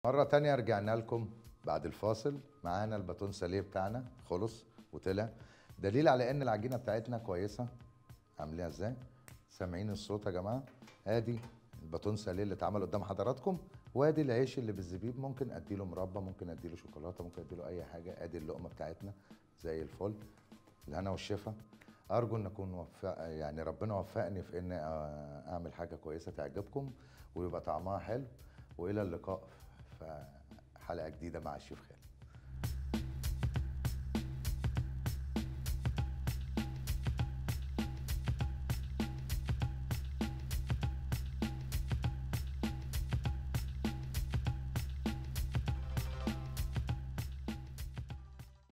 مرة تانية رجعنا لكم بعد الفاصل معانا الباتون ساليه بتاعنا خلص وطلع دليل على ان العجينة بتاعتنا كويسة عاملينها ازاي سامعين الصوت يا جماعة ادي الباتون ساليه اللي اتعمل قدام حضراتكم وادي العيش اللي بالزبيب ممكن اديله مربى ممكن اديله شوكولاته ممكن اديله اي حاجه ادي اللقمه بتاعتنا زي الفل الهنا والشفا ارجو ان اكون وفق يعني ربنا وفقني في ان اعمل حاجه كويسه تعجبكم ويبقى طعمها حلو والى اللقاء في حلقه جديده مع الشيف خالد